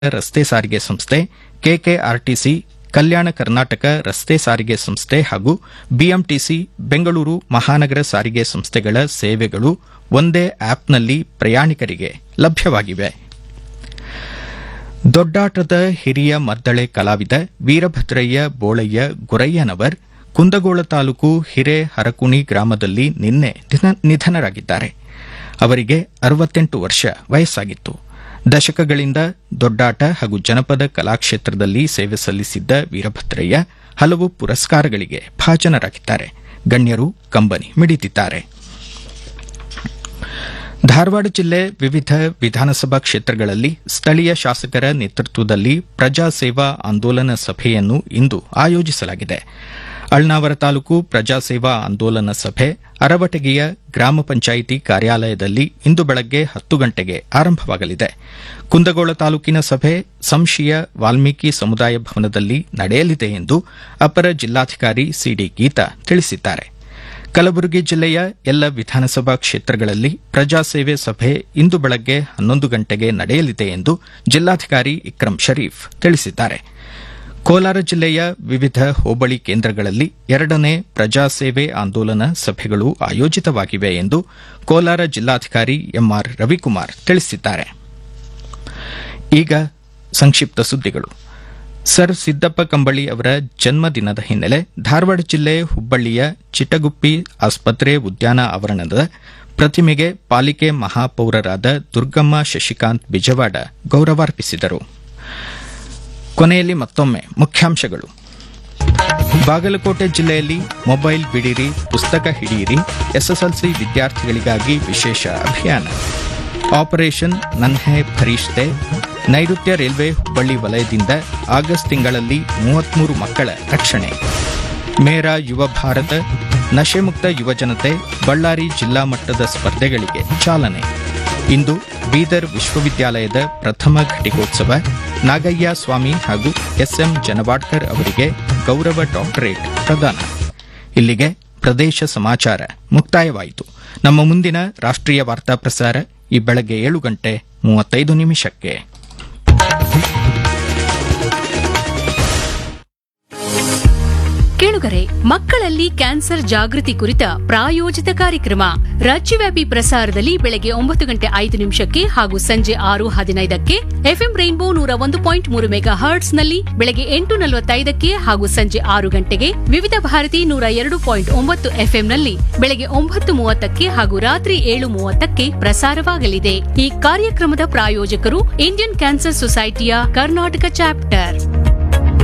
ರಸ್ತೆ ಸಾರಿಗೆ ಸಂಸ್ಥೆ ಕೆಕೆಆರ್ಟಿಸಿ ಕಲ್ಯಾಣ ಕರ್ನಾಟಕ ರಸ್ತೆ ಸಾರಿಗೆ ಸಂಸ್ಥೆ ಹಾಗೂ ಬಿಎಂಟಿಸಿ ಬೆಂಗಳೂರು ಮಹಾನಗರ ಸಾರಿಗೆ ಸಂಸ್ಥೆಗಳ ಸೇವೆಗಳು ಒಂದೇ ಆಪ್ನಲ್ಲಿ ಪ್ರಯಾಣಿಕರಿಗೆ ಲಭ್ಯವಾಗಿವೆ ದೊಡ್ಡಾಟದ ಹಿರಿಯ ಮದ್ದಳೆ ಕಲಾವಿದ ವೀರಭದ್ರಯ್ಯ ಬೋಳಯ್ಯ ಗೊರಯ್ಯನವರ್ ಕುಂದಗೋಳ ತಾಲೂಕು ಹಿರೇಹರಕುಣಿ ಗ್ರಾಮದಲ್ಲಿ ನಿನ್ನೆ ನಿಧ- ನಿಧನರಾಗಿದ್ದಾರೆ ಅವರಿಗೆ ಅರವತ್ತೆಂಟು ವರ್ಷ ವಯಸ್ಸಾಗಿತ್ತು ದಶಕಗಳಿಂದ ದೊಡ್ಡಾಟ ಹಾಗೂ ಜನಪದ ಕಲಾಕ್ಷೇತ್ರದಲ್ಲಿ ಸೇವೆ ಸಲ್ಲಿಸಿದ್ದ ವೀರಭದ್ರಯ್ಯ ಹಲವು ಪುರಸ್ಕಾರಗಳಿಗೆ ಭಾಜನರಾಗಿದ್ದಾರೆ ಗಣ್ಯರು ಕಂಬನಿ ಮಿಡಿದಿದ್ದಾರೆ ಧಾರವಾಡ ಜಿಲ್ಲೆ ವಿವಿಧ ವಿಧಾನಸಭಾ ಕ್ಷೇತ್ರಗಳಲ್ಲಿ ಸ್ಥಳೀಯ ಶಾಸಕರ ನೇತೃತ್ವದಲ್ಲಿ ಪ್ರಜಾ ಸೇವಾ ಆಂದೋಲನ ಸಭೆಯನ್ನು ಇಂದು ಆಯೋಜಿಸಲಾಗಿದೆ ಅಳ್ನಾವರ ತಾಲೂಕು ಪ್ರಜಾ ಸೇವಾ ಆಂದೋಲನ ಸಭೆ ಅರವಟಗಿಯ ಗ್ರಾಮ ಪಂಚಾಯಿತಿ ಕಾರ್ಯಾಲಯದಲ್ಲಿ ಇಂದು ಬೆಳಗ್ಗೆ ಹತ್ತು ಗಂಟೆಗೆ ಆರಂಭವಾಗಲಿದೆ ಕುಂದಗೋಳ ತಾಲೂಕಿನ ಸಭೆ ಸಂಶಿಯ ವಾಲ್ಮೀಕಿ ಸಮುದಾಯ ಭವನದಲ್ಲಿ ನಡೆಯಲಿದೆ ಎಂದು ಅಪರ ಜಿಲ್ಲಾಧಿಕಾರಿ ಸಿಡಿ ಗೀತಾ ತಿಳಿಸಿದ್ದಾರೆ ಕಲಬುರಗಿ ಜಿಲ್ಲೆಯ ಎಲ್ಲ ವಿಧಾನಸಭಾ ಕ್ಷೇತ್ರಗಳಲ್ಲಿ ಪ್ರಜಾಸೇವೆ ಸಭೆ ಇಂದು ಬೆಳಗ್ಗೆ ಹನ್ನೊಂದು ಗಂಟೆಗೆ ನಡೆಯಲಿದೆ ಎಂದು ಜಿಲ್ಲಾಧಿಕಾರಿ ಇಕ್ರಂ ಶರೀಫ್ ತಿಳಿಸಿದ್ದಾರೆ ಕೋಲಾರ ಜಿಲ್ಲೆಯ ವಿವಿಧ ಹೋಬಳಿ ಕೇಂದ್ರಗಳಲ್ಲಿ ಎರಡನೇ ಪ್ರಜಾಸೇವೆ ಆಂದೋಲನ ಸಭೆಗಳು ಆಯೋಜಿತವಾಗಿವೆ ಎಂದು ಕೋಲಾರ ಜಿಲ್ಲಾಧಿಕಾರಿ ಎಂಆರ್ ರವಿಕುಮಾರ್ ತಿಳಿಸಿದ್ದಾರೆ ಈಗ ಸಂಕ್ಷಿಪ್ತ ಸುದ್ದಿಗಳು ಸರ್ ಸಿದ್ದಪ್ಪ ಕಂಬಳಿ ಅವರ ಜನ್ಮದಿನದ ಹಿನ್ನೆಲೆ ಧಾರವಾಡ ಜಿಲ್ಲೆ ಹುಬ್ಬಳ್ಳಿಯ ಚಿಟಗುಪ್ಪಿ ಆಸ್ಪತ್ರೆ ಉದ್ಯಾನ ಆವರಣದ ಪ್ರತಿಮೆಗೆ ಪಾಲಿಕೆ ಮಹಾಪೌರರಾದ ದುರ್ಗಮ್ಮ ಶಶಿಕಾಂತ್ ಬಿಜವಾಡ ಗೌರವಾರ್ಪಿಸಿದರು ಕೊನೆಯಲ್ಲಿ ಮತ್ತೊಮ್ಮೆ ಮುಖ್ಯಾಂಶಗಳು ಬಾಗಲಕೋಟೆ ಜಿಲ್ಲೆಯಲ್ಲಿ ಮೊಬೈಲ್ ಬಿಡಿರಿ ಪುಸ್ತಕ ಹಿಡಿಯಿರಿ ಎಸ್ಎಸ್ಎಲ್ಸಿ ವಿದ್ಯಾರ್ಥಿಗಳಿಗಾಗಿ ವಿಶೇಷ ಅಭಿಯಾನ ಆಪರೇಷನ್ ನನ್ಹೆ ಫರಿಷ್ತೆ ನೈಋತ್ಯ ರೈಲ್ವೆ ಹುಬ್ಬಳ್ಳಿ ವಲಯದಿಂದ ಆಗಸ್ಟ್ ತಿಂಗಳಲ್ಲಿ ಮೂವತ್ಮೂರು ಮಕ್ಕಳ ರಕ್ಷಣೆ ಮೇರಾ ಯುವ ಭಾರತ ನಶೆಮುಕ್ತ ಯುವಜನತೆ ಬಳ್ಳಾರಿ ಜಿಲ್ಲಾ ಮಟ್ಟದ ಸ್ಪರ್ಧೆಗಳಿಗೆ ಚಾಲನೆ ಇಂದು ಬೀದರ್ ವಿಶ್ವವಿದ್ಯಾಲಯದ ಪ್ರಥಮ ಘಟಿಕೋತ್ಸವ ನಾಗಯ್ಯ ಸ್ವಾಮಿ ಹಾಗೂ ಎಸ್ಎಂ ಜನವಾಡ್ಕರ್ ಅವರಿಗೆ ಗೌರವ ಡಾಕ್ಟರೇಟ್ ಪ್ರದಾನ ಇಲ್ಲಿಗೆ ಪ್ರದೇಶ ಸಮಾಚಾರ ಮುಕ್ತಾಯವಾಯಿತು ನಮ್ಮ ಮುಂದಿನ ರಾಷ್ಟ್ರೀಯ ವಾರ್ತಾ ಪ್ರಸಾರ ಈ ಬೆಳಗ್ಗೆ ಏಳು ಗಂಟೆ ಮೂವತ್ತೈದು ನಿಮಿಷಕ್ಕೆ ಕೇಳುಗರೆ ಮಕ್ಕಳಲ್ಲಿ ಕ್ಯಾನ್ಸರ್ ಜಾಗೃತಿ ಕುರಿತ ಪ್ರಾಯೋಜಿತ ಕಾರ್ಯಕ್ರಮ ರಾಜ್ಯವ್ಯಾಪಿ ಪ್ರಸಾರದಲ್ಲಿ ಬೆಳಗ್ಗೆ ಒಂಬತ್ತು ಗಂಟೆ ಐದು ನಿಮಿಷಕ್ಕೆ ಹಾಗೂ ಸಂಜೆ ಆರು ಹದಿನೈದಕ್ಕೆ ಎಫ್ಎಂ ರೈನ್ಬೋ ನೂರ ಒಂದು ಪಾಯಿಂಟ್ ಮೂರು ಮೆಗಾ ಹರ್ಟ್ಸ್ ನಲ್ಲಿ ಬೆಳಗ್ಗೆ ಎಂಟು ನಲವತ್ತೈದಕ್ಕೆ ಹಾಗೂ ಸಂಜೆ ಆರು ಗಂಟೆಗೆ ವಿವಿಧ ಭಾರತಿ ನೂರ ಎರಡು ಪಾಯಿಂಟ್ ಒಂಬತ್ತು ಎಫ್ಎಂ ನಲ್ಲಿ ಬೆಳಗ್ಗೆ ಒಂಬತ್ತು ಮೂವತ್ತಕ್ಕೆ ಹಾಗೂ ರಾತ್ರಿ ಏಳು ಮೂವತ್ತಕ್ಕೆ ಪ್ರಸಾರವಾಗಲಿದೆ ಈ ಕಾರ್ಯಕ್ರಮದ ಪ್ರಾಯೋಜಕರು ಇಂಡಿಯನ್ ಕ್ಯಾನ್ಸರ್ ಸೊಸೈಟಿಯ ಕರ್ನಾಟಕ ಚಾಪ್ಟರ್